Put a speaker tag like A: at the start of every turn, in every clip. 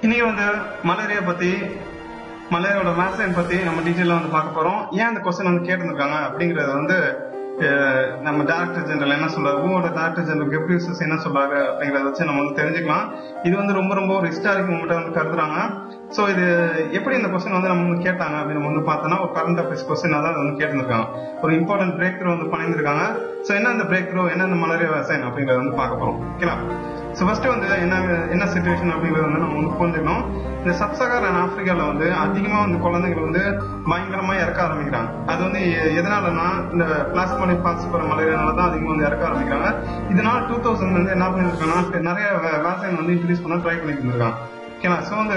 A: இன்னைக்கு வந்து மலேரியா பத்தி மலேரியாவோட வேக்சின் பத்தி நம்ம டீட்டெயிலாக வந்து பார்க்க போறோம் ஏன் அந்த கொஸ்டின் வந்து கேட்டிருக்காங்க அப்படிங்கறத வந்து அஹ், நம்ம டைரக்டர் ஜெனரல் என்ன சொல்றாரு ஊவோட டைரக்டர் ஜெனரல் கெப்ரியூசஸ் என்ன சொல்றாரு அப்படிங்கறத வச்சு நம்ம வந்து தெரிஞ்சுக்கலாம் இது வந்து ரொம்ப ரொம்ப ஒரு ஹிஸ்டாரிக் மூமெண்ட் வந்து கருதுறாங்க ஸோ இது எப்படி இந்த கொஸ்டின் வந்து நம்ம வந்து கேட்டாங்க அப்படின்னு நம்ம வந்து பார்த்தோம்னா ஒரு கரண்ட் அஃபேர்ஸ் கொஸ்டின் தான் வந்து கேட்டிருக்காங்க ஒரு இம்பார்ட்டன்ட் பிரேக் த்ரூ வந்து பண்ணியிருக்காங்க ஸோ என்ன அந்த பிரேக் த்ரூ என்ன அந்த மலேரியா வேக்சின் அப்படிங்கறத வந்து பார்க்க போறோம் ஓகேங்களா ஸோ ஃபர்ஸ்ட் வந்து என்ன என்ன சுச்சுவேஷன் அப்படிங்கறது வந்து நம்ம வந்து புரிஞ்சுக்கணும் இந்த சப்சகாரன் ஆப்பிரிக்கால வந்து அதிகமா வந்து குழந்தைகள் வந்து பயங்கரமா இறக்க ஆரம்பிக்கிறாங்க அது வந்து எ- எதனாலன்னா இந்த பிளாஸ்மோனிக் பாசிபரம் மலேரியானால தான் அதிகமா வந்து இறக்க ஆரம்பிக்கிறாங்க இதனால டூ தௌசண்ட் வந்து என்ன பண்ணிருக்காங்கன்னா நிறைய வேக்சின் வந்து இன்க்ரீஸ் பண்ண ட்ரை பண்ணிட்டு இருக்காங்க ஓகேங்களா ஸோ வந்து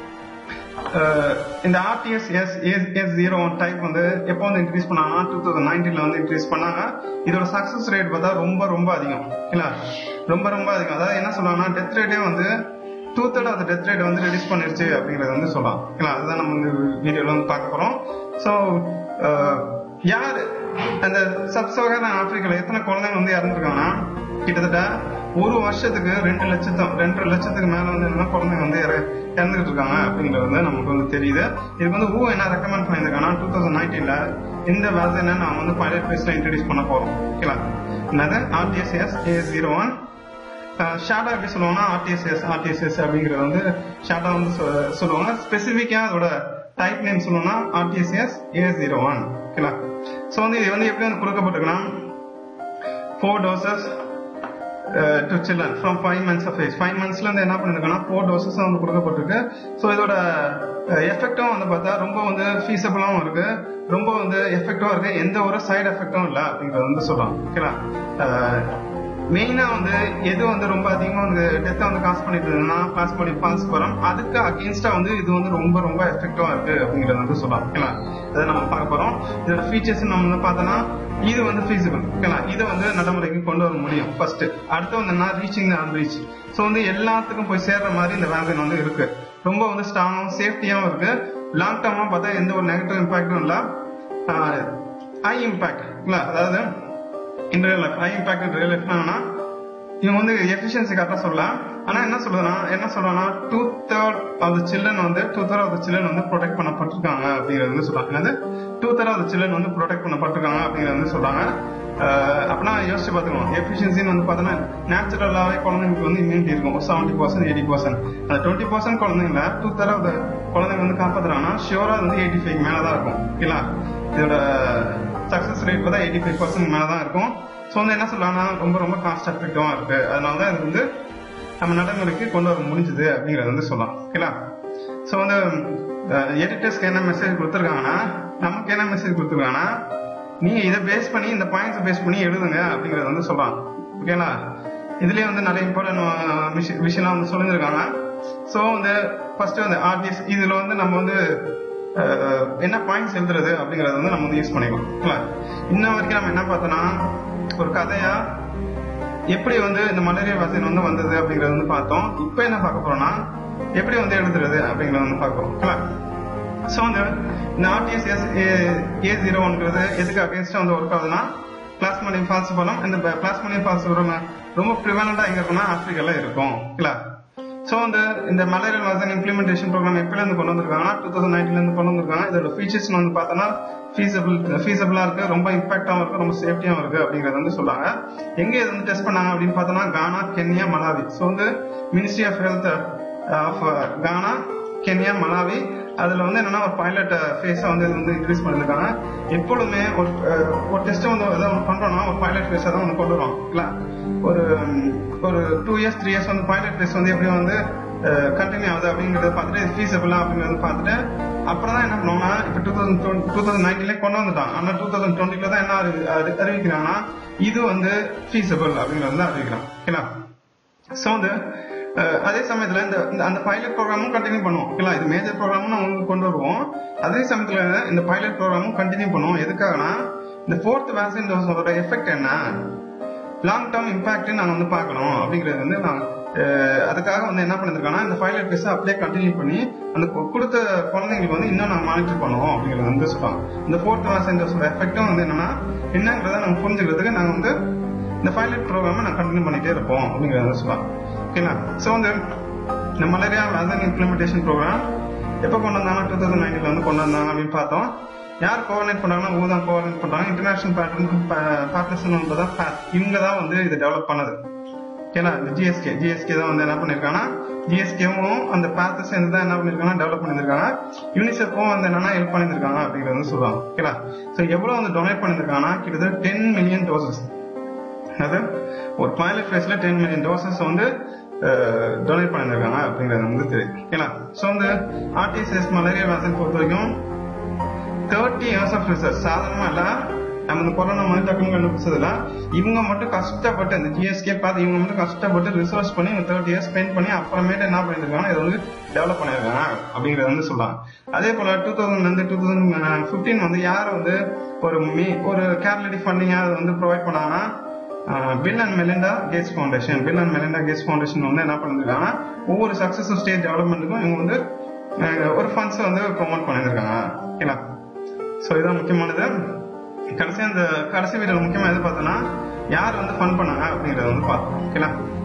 A: அஹ் இந்த RTS S S zero one type வந்து எப்போ வந்து இன்க்ரீஸ் பண்ணாங்கன்னா டூ தௌசண்ட் நைன்டீன்ல வந்து இன்க்ரீஸ் பண்ணாங்க இதோட சக்சஸ் ரேட் பார்த்தா ரொம்ப ரொம்ப அதிகம் இல்ல ரொம்ப ரொம்ப அதிகம் அதாவது என்ன சொல்றாங்கன்னா டெத் ரேட்டே வந்து two third of death rate வந்து ரெடியூஸ் பண்ணிருச்சு அப்படிங்கறது வந்து சொல்லலாம் ஓகேங்களா அதுதான் நம்ம இந்த வீடியோல வந்து பார்க்க போறோம் ஸோ யார் அந்த சப்சகாரன் ஆப்பிரிக்கால எத்தனை குழந்தைங்க வந்து இறந்துருக்காங்கன்னா கிட்டத்தட்ட ஒரு வருஷத்துக்கு ரெண்டு லட்சத்தம் ரெண்டரை லட்சத்துக்கு மேல வந்து என்ன குழந்தைங்க வந்து இற- இறந்துகிட்டு இருக்காங்க அப்படிங்கிறது வந்து நமக்கு வந்து தெரியுது இதுக்கு வந்து ஊ என்ன ரெக்கமெண்ட் பண்ணியிருக்காங்கன்னா டூ தௌசண்ட் நைன்டீன்ல இந்த வேக்சினை நான் வந்து பைலட் பேஸ்ல இன்ட்ரடியூஸ் பண்ண போறோம் ஓகேங்களா என்னது ஆர்டிஎஸ்எஸ் ஏ ஜீரோ ஒன் ஷார்ட்டா எப்படி சொல்லுவாங்கன்னா ஆர்டிஎஸ்எஸ் ஆர்டிஎஸ்எஸ் அப்படிங்கறது வந்து ஷார்ட்டா வந்து சொ- சொல்லுவாங்க ஸ்பெசிபிக்கா அதோட டைப் நேம் சொல்லணும்னா ஆர்டிஎஸ்எஸ் ஏ ஜீரோ ஒன் ஓகேங்களா ஸோ வந்து இது வந்து எப்படி வந்து கொடுக்கப்பட்டிருக்குன்னா four doses to children from five months of age five மந்த்ஸ்ல இருந்து என்ன பண்ணிருக்காங்கன்னா ஃபோர் டோசஸ் வந்து கொடுக்கப்பட்டிருக்கு ஸோ இதோட எஃபெக்டும் வந்து பார்த்தா ரொம்ப வந்து ஃபீஸபிளாகவும் இருக்கு ரொம்ப வந்து எஃபெக்டிவா இருக்கு எந்த ஒரு சைடு எஃபெக்டும் இல்லை அப்படிங்கறது வந்து சொல்லலாம் ஓகேங்களா மெயினா வந்து எது வந்து ரொம்ப அதிகமா வந்து டெத்தை வந்து காசு பண்ணிட்டு இருந்ததுன்னா பிளாஸ்மோடியம் பால்ஸ் வரும் அதுக்கு அகேன்ஸ்டா வந்து இது வந்து ரொம்ப ரொம்ப எஃபெக்டிவா இருக்கு அப்படிங்கறத வந்து சொல்லலாம் ஓகேங்களா அதை நம்ம பார்க்க போறோம் இதோட ஃபீச்சர்ஸ் நம்ம வந்து பார்த்தோம்னா இது வந்து ஃபீஸிபிள் ஓகேங்களா இதை வந்து நடைமுறைக்கு கொண்டு வர முடியும் ஃபர்ஸ்ட் அடுத்து வந்து ரீச்சிங் அன்ரீச் ஸோ வந்து எல்லாத்துக்கும் போய் சேர்ற மாதிரி இந்த வேக்சின் வந்து இருக்கு ரொம்ப வந்து ஸ்ட்ராங்காகவும் சேஃப்டியாகவும் இருக்கு லாங் டேர்மா பார்த்தா எந்த ஒரு நெகட்டிவ் இம்பாக்டும் இல்லை ஹை இம்பாக்ட் இல்ல அதாவது in real life high impact real life என்னன்னா இவங்க வந்து எஃபிஷியன்சி கரெக்டா சொல்லலாம் ஆனா என்ன சொல்றதுன்னா என்ன சொல்றேன்னா two third of the children வந்து two third of the children வந்து ப்ரொடெக்ட் பண்ணப்பட்டிருக்காங்க அப்படிங்கிறது வந்து சொல்றாங்க என்னது two third of the children வந்து ப்ரொடெக்ட் பண்ணப்பட்டிருக்காங்க அப்படிங்கிறது வந்து சொல்றாங்க அஹ் அப்படின்னா யோசிச்சு பார்த்துக்கணும் எஃபிஷியன்சின்னு வந்து பார்த்தோன்னா நேச்சுரலாவே குழந்தைங்களுக்கு வந்து இம்யூனிட்டி இருக்கும் செவன்டி பர்சன்ட் எயிட்டி பர்சன்ட் அந்த டுவெண்ட்டி பர்சன்ட் குழந்தைங்கள டூ தேர்ட் ஆஃப் த குழந்தைங்க வந்து காப்பாத்துறாங்கன்னா ஷியோரா வந்து எயிட்டி ஃபைவ் மேல தான் இருக்கும் ஓகேங்களா இதோட சக்சஸ் ரேட் பார்த்தா எயிட்டி ஃபைவ் பர்சன்ட் மேல தான் இருக்கும் ஸோ வந்து என்ன சொல்லலாம்னா ரொம்ப ரொம்ப காஸ்ட் எஃபெக்டிவா இருக்கு அதனால தான் இது வந்து நம்ம நடைமுறைக்கு கொண்டு வர முடிஞ்சது அப்படிங்கறது வந்து சொல்லலாம் ஓகேங்களா ஸோ வந்து எடிட்டர்ஸ்க்கு என்ன மெசேஜ் கொடுத்துருக்காங்கன்னா நமக்கு என்ன மெசேஜ் கொடுத்துருக்காங்கன்னா நீங்க இதை பேஸ் பண்ணி இந்த பாயிண்ட்ஸ் பேஸ் பண்ணி எழுதுங்க அப்படிங்கறது வந்து சொல்றாங்க ஓகேங்களா இதுலயே வந்து நிறைய இம்பார்ட்டன்ட் விஷயம்லாம் வந்து சொல்லியிருக்காங்க ஸோ வந்து ஃபர்ஸ்ட் வந்து ஆர்டிஎஸ் இதுல வந்து நம்ம வந்து அஹ், என்ன பாயிண்ட்ஸ் எழுதுறது அப்படிங்கறத வந்து நம்ம வந்து யூஸ் பண்ணிக்கலாம் ஓகேங்களா இன்ன வரைக்கும் நம்ம என்ன பார்த்தோம்னா ஒரு கதையா எப்படி வந்து இந்த மலேரியா வேக்சின் வந்து வந்தது அப்படிங்கறது வந்து பார்த்தோம் இப்போ என்ன பார்க்க போறோம்னா எப்படி வந்து எழுதுறது அப்படிங்கறத வந்து பார்க்கறோம் ஓகேங்களா ஸோ வந்து இந்த ஆர்டிஎஸ் ஏ ஜீரோ ஒன்றது எதுக்கு அகேன்ஸ்டா வந்து ஒர்க் ஆகுதுன்னா பிளாஸ்மோனியம் ஃபால்ஸ் பலம் இந்த பிளாஸ்மோனியம் ஃபால்ஸ் ரொம்ப ப்ரிவலண்டா எங்க இருக்கும்னா ஆப்பிரிக்கால இருக்கும் ஓகேங்களா ஸோ வந்து இந்த மலேரியல் வேக்சின் இம்ப்ளிமெண்டேஷன் ப்ரோக்ராம் எப்பல இருந்து கொண்டு வந்திருக்காங்கன்னா டூ தௌசண்ட் நைன்டீன்ல இருந்து கொண்டு வந்திருக்காங்க இதோட ஃபீச்சர்ஸ் வந்து பார்த்தோன்னா ஃபீஸபிள் ஃபீஸபிளா இருக்கு ரொம்ப இம்பாக்டாவும் இருக்கு ரொம்ப சேஃப்டியாவும் இருக்கு அப்படிங்கறது வந்து சொல்றாங்க எங்க இது வந்து டெஸ்ட் பண்ணாங்க அப்படின்னு பார்த்தோம்னா கானா கென்யா மலாவி ஸோ வந்து ministry of health of Ghana Kenya Malawi அதுல வந்து என்னன்னா ஒரு பைலட் ஃபேஸா வந்து இது வந்து இன்க்ரீஸ் பண்ணிருக்காங்க எப்பொழுதுமே ஒரு அஹ், ஒரு டெஸ்ட் வந்து ஏதாவது ஒன்று பண்றோம்னா ஒரு பைலட் ஃபேஸா தான் வந்து கொண்டு வரோம் இல்ல ஒரு ம், ஒரு டூ இயர்ஸ் த்ரீ இயர்ஸ் வந்து பைலட் ஃபேஸ் வந்து எப்படி வந்து கண்டினியூ ஆகுது அப்படிங்கறத பார்த்துட்டு ஃபீஸபிளா அப்படிங்கறத பார்த்துட்டு அப்புறம் தான் என்ன பண்ணுவோம்னா இப்போ டூ தௌசண்ட் டூ தௌசண்ட் நைன்டீன்ல கொண்டு வந்துட்டான் ஆனா டூ தௌசண்ட் டுவெண்ட்டில தான் என்ன அறி- அறி- அறிவிக்கிறாங்கன்னா இது வந்து ஃபீஸபிள் அப்படிங்கறது வந்து அறிவிக்கிறான் ஓகேங்களா ஸோ வந்து அஹ், அதே சமயத்துல இந்த இந்த- அந்த பைலட் ப்ரோக்ராமும் கண்டினியூ பண்ணுவோம் ஓகேங்களா இது மேஜர் ப்ரோக்ராமும் நம்ம வந்து கொண்டு வருவோம் அதே சமயத்துல இந்த பைலட் ப்ரோக்ராமும் கண்டினியூ பண்ணுவோம் எதுக்காகனா இந்த ஃபோர்த் வேக்சின் டோஸோட எஃபெக்ட் என்ன லாங் டேர்ம் இம்பாக்ட் நாங்க வந்து பார்க்கணும் அப்படிங்கிறது வந்து நான் அஹ், அதுக்காக வந்து என்ன பண்ணிருக்காங்கன்னா இந்த பைலட் பேஸ அப்படியே கண்டினியூ பண்ணி அந்த கு- கொடுத்த குழந்தைங்களுக்கு வந்து இன்னும் நாங்க மானிட்டர் பண்ணுவோம் அப்படிங்கறது வந்து சொல்றாங்க இந்த ஃபோர்த் வேக்சின் டோஸோட எஃபெக்டும் வந்து என்னன்னா என்னங்கிறத நாங்க புரிஞ்சுக்கிறதுக்கு நாங்க வந்து இந்த பைலட் ப்ரோக்ராமை நான் கண்டினியூ பண்ணிட்டே இருப்போம் அப்படிங்கறத வந்து சொல்லலாம் ஓகேங்களா ஸோ வந்து இந்த மலேரியா வேக்சின் இம்ப்ளிமெண்டேஷன் ப்ரோக்ராம் எப்போ கொண்டு வந்தாங்க டூ தௌசண்ட் நைன்டீன்ல வந்து கொண்டு வந்தாங்க அப்படின்னு பார்த்தோம் யார் கோஆர்டினேட் பண்ணாங்கன்னா ஊ தான் கோஆர்டினேட் பண்றாங்க இன்டர்நேஷனல் பேட்டர்ன் பார்ட்னர்ஸ் தான் FAT. இவங்க தான் வந்து இது டெவலப் பண்ணது ஓகேங்களா இந்த ஜிஎஸ்கே ஜிஎஸ்கே தான் வந்து என்ன பண்ணிருக்காங்கன்னா ஜிஎஸ்கேவும் அந்த பேத்தை சேர்ந்து தான் என்ன பண்ணிருக்காங்கன்னா டெவலப் பண்ணிருக்காங்க யூனிசெஃப்பும் வந்து என்னன்னா ஹெல்ப் பண்ணிருக்காங்க அப்படிங்கறது வந்து சொல்லுவாங்க ஓகேங்களா ஸோ எவ்வளவு வந்து டொனேட் பண்ணிருக்காங்கன்னா கிட்டத்தட்ட டென் மில்லியன் டோசஸ் அது ஒரு பைலட் ஃபேஸ்ல டென் மில்லியன் டோசஸ் வந்து டொனேட் பண்ணிருக்காங்க அப்படிங்கிறது வந்து தெரியும் ஓகேங்களா ஸோ வந்து ஆர்டிசிஎஸ் மலேரியா வேக்சின் பொறுத்த வரைக்கும் தேர்ட்டி இயர்ஸ் ஆஃப் ரிசர்ச் சாதாரணமா இல்ல நம்ம இந்த கொரோனா மாதிரி டக்குனு கண்டுபிடிச்சதுல இவங்க மட்டும் கஷ்டப்பட்டு இந்த ஜிஎஸ்கே பார்த்து இவங்க மட்டும் கஷ்டப்பட்டு ரிசர்ச் பண்ணி தேர்ட்டி இயர்ஸ் ஸ்பெண்ட் பண்ணி அப்புறமேட்டு என்ன பண்ணிருக்காங்க இதை வந்து டெவலப் பண்ணிருக்காங்க அப்படிங்கறத வந்து சொல்லலாம் அதே போல டூ தௌசண்ட் வந்து டூ தௌசண்ட் பிப்டீன் வந்து யார் வந்து ஒரு மீ ஒரு கேரளடி ஃபண்டிங்கா அதை வந்து ப்ரொவைட் பண்ணாங்கன்னா Bill and Melinda Gates Foundation Bill and Melinda Gates Foundation வந்து என்ன பண்ணிருக்காங்கன்னா ஒவ்வொரு சக்சஸ்ஃபுல் ஸ்டேஜ் டெவலப்மெண்ட்டுக்கும் இவங்க வந்து அஹ், ஒரு ஃபண்ட்ஸ் வந்து ப்ரொமோட் பண்ணிருக்காங்க ஓகேங்களா ஸோ இதுதான் முக்கியமானது கடைசி அந்த கடைசி வீடியோல முக்கியமா எது பார்த்தோம்னா யார் வந்து ஃபன் பண்ணாங்க அப்படிங்கறத வந்து பார்த்தோம் ஓகேங்களா